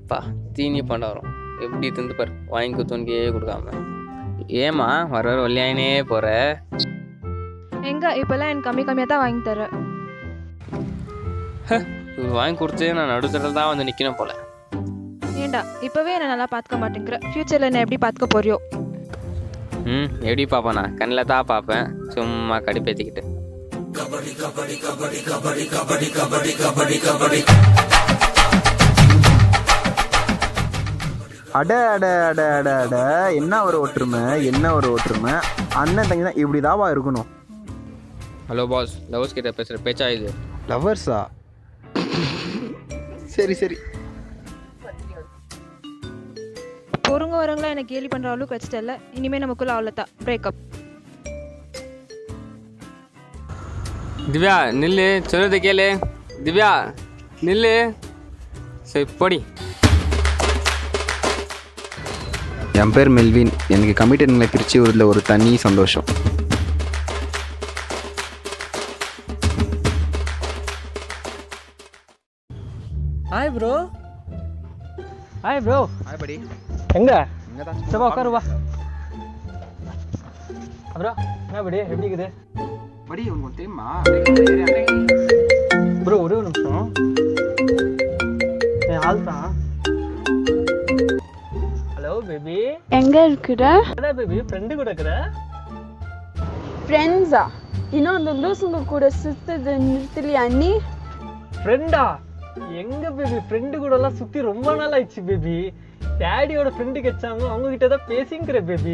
பா தீனி பண்டாரம் எப்படி திந்து பாரு வாங்கி குத்தோன்கே கொடுக்காம ஏமா வர வர வழியாயினே போற எங்க இப்பெல்லாம் எனக்கு கம்மி கம்மியாக தான் வாங்கி தர இவரு வாங்கி கொடுத்து நான் நடுத்தரில் தான் வந்து நிற்கணும் போல ஏண்டா இப்போவே என்னை நல்லா பார்த்துக்க மாட்டேங்கிற ஃப்யூச்சரில் என்ன எப்படி பார்த்துக்க போறியோ ம் எப்படி பார்ப்பேனா கண்ணில் தான் பார்ப்பேன் சும்மா கடுப்பேற்றிக்கிட்டு அட அட அட அட அட என்ன ஒரு ஒற்றுமை என்ன ஒரு ஒற்றுமை அண்ணன் தங்கி தான் இப்படி தாவா இருக்கணும் ஹலோ பாஸ் லவ்ஸ் கிட்ட பேசுகிற பேச்சா இது லவர்ஸா சரி சரி பொறுங்க வரவங்களா எனக்கு கேலி பண்ணுற அளவுக்கு வச்சுட்டல இனிமேல் நமக்குள்ள அவ்வளோதான் பிரேக்கப் திவ்யா நில்லு சொல்றதை கேளு திவ்யா நில்லு சரி போடி என் பேர் மெல்வின் எனக்கு கமிட்டட்களை பிரித்து விடுறதுல ஒரு தனி சந்தோஷம் ஹாய் ப்ரோ ஹாய் ப்ரோ படி எங்க இங்கே தான் சரி உட்காரு வா அப்புறம் என்ன படி எப்படி இருக்குது படி உங்களுக்கு தெரியுமா ப்ரோ ஒரே ஒரு நிமிஷம் என் ஆள் தான் ஹலோ பேபி எங்க இருக்கிற என்ன பேபி ஃப்ரெண்டு கூட இருக்கிற ஃப்ரெண்ட்ஸா இன்னும் அந்த லூசுங்க கூட சுத்தது நிறுத்தலையா நீ ஃப்ரெண்டா எங்க பேபி ஃப்ரெண்டு கூட எல்லாம் சுத்தி ரொம்ப நாள் ஆயிடுச்சு பேபி டேடியோட ஃப்ரெண்டு கிடைச்சாங்க அவங்க கிட்ட தான் பேசிங்கிற பேபி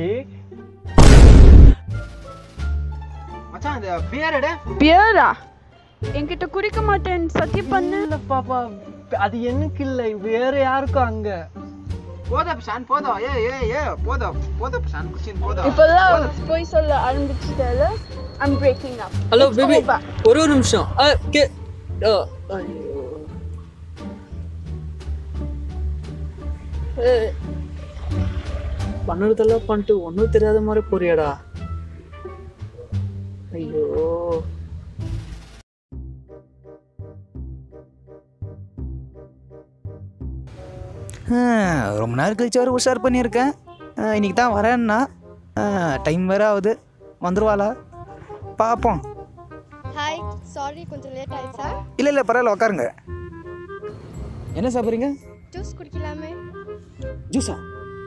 மச்சான் இந்த பேரட பியரா என்கிட்ட குடிக்க மாட்டேன்னு சத்தியம் பண்ணு இல்ல பாப்பா அது எனக்கு இல்லை வேற யாருக்கும் அங்க போதா பிஷான் போதும் ஏ ஏ ஏ போதும் போதும் பிஷான் குச்சின் போதும் இப்பெல்லாம் போய் சொல்ல ஆரம்பிச்சுட்டால I'm breaking up hello It's baby over. ஒரே ஒரு நிமிஷம் அ, கே அ, ஐயோ. ஏய், பண்ணுறதெல்லாம் பண்ணிட்டு ஒன்றும் தெரியாத மாதிரி போறியாடா ஐயோ ரொம்ப நேரம் கழிச்சு வர உஷார் பண்ணியிருக்கேன் ஆ, இன்னைக்கு தான் வரேன்னா டைம் வேற ஆகுது வந்துருவாளா பார்ப்போம் ஹாய் சாரி கொஞ்சம் லேட் ஆயிடுச்சா இல்லை இல்லை பரவாயில்ல உட்காருங்க என்ன சாப்பிட்றீங்க ஜூஸ் குடிக்கலாமே ஜூஸா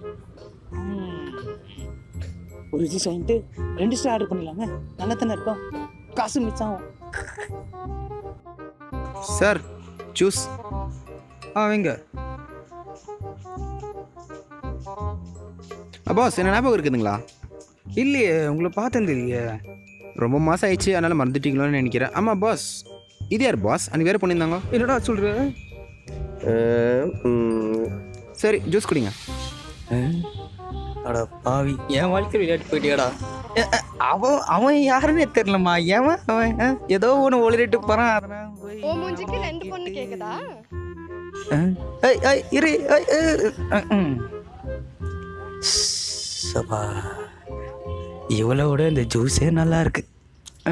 ஒரு ஜூஸ் வாங்கிட்டு ரெண்டு ஸ்டார் ஆர்டர் பண்ணிடலாமே நல்லா தானே இருக்கும் காசு மிச்சம் ஆகும் சார் ஜூஸ் ஆ வைங்க பாஸ் என்ன ஞாபகம் இருக்குதுங்களா இல்லையே உங்களை பார்த்தேன் இல்லையே ரொம்ப மாதம் ஆயிடுச்சு அதனால் மறந்துட்டீங்களோன்னு நினைக்கிறேன் ஆமாம் பாஸ் இது யார் பாஸ் அன்றைக்கி வேறு பண்ணியிருந்தாங்க என்னடா சொல்கிற சரி ஜூஸ் குடிங்க அட பாவி என் வாழ்க்கை விளையாட்டு போயிட்டியாடா அவன் அவன் யாருன்னே தெரியலம்மா ஏவன் அவன் ஆ? ஏதோ ஒன்று ஒளிரிட்டு போகிறான் அதெல்லாம் போய் ஓ மூஞ்சிக்கு ரெண்டு பொண்ணு கேக்குதா ஆ? ஏய், ஏய், இரு ஏய், ஏய், அ, ம். சபா இவளை விட இந்த ஜூஸே நல்லா இருக்கு ஆ.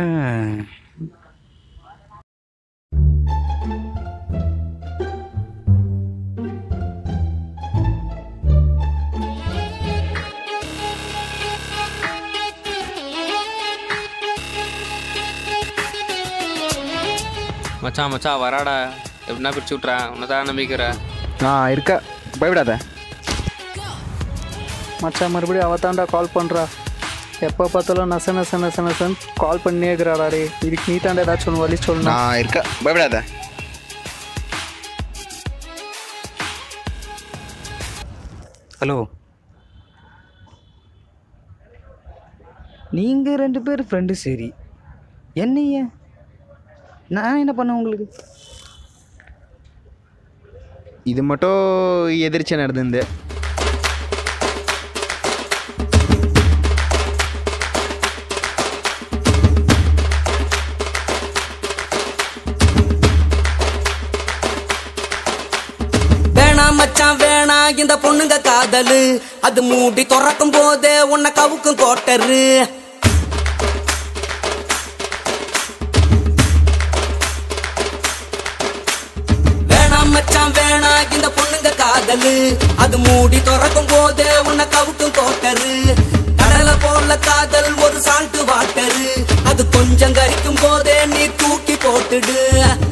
மச்சான் மச்சான் வராடா எப்படின்னா பிரிச்சு விட்றேன் உன்னை தான் நம்பிக்கிறேன் நான் இருக்க பயப்படாத மச்சான் மறுபடியும் அவ தாண்டா கால் பண்ணுறா எப்போ பார்த்தாலும் நச நச நச நசன் கால் பண்ணியே இருக்கிறாடா டே இதுக்கு நீ தாண்டா ஏதாச்சும் ஒன்று வழி சொல்லணும் நான் இருக்க பயப்படாத ஹலோ நீங்கள் ரெண்டு பேர் ஃப்ரெண்டு சரி என்னைய நான் என்ன பண்ணேன் உங்களுக்கு இது மட்டும் எதிர்ச்சியாக நடந்தது வேணாம் மச்சான் வேணாம் இந்த பொண்ணுங்க காதலு அது மூடி திறக்கும் போதே உன்னை கவுக்கும் கோட்டரு வேணாம் மச்சான் வேணாம் இந்த பொண்ணுங்க காதலு காதலு அது மூடி திறக்கும் போதே உன்னை கவுக்கும் கோட்டரு கடலை போல காதல் ஒரு சால்ட்டு வாட்டரு அது கொஞ்சம் கரிக்கும் போதே நீ தூக்கி போட்டுடு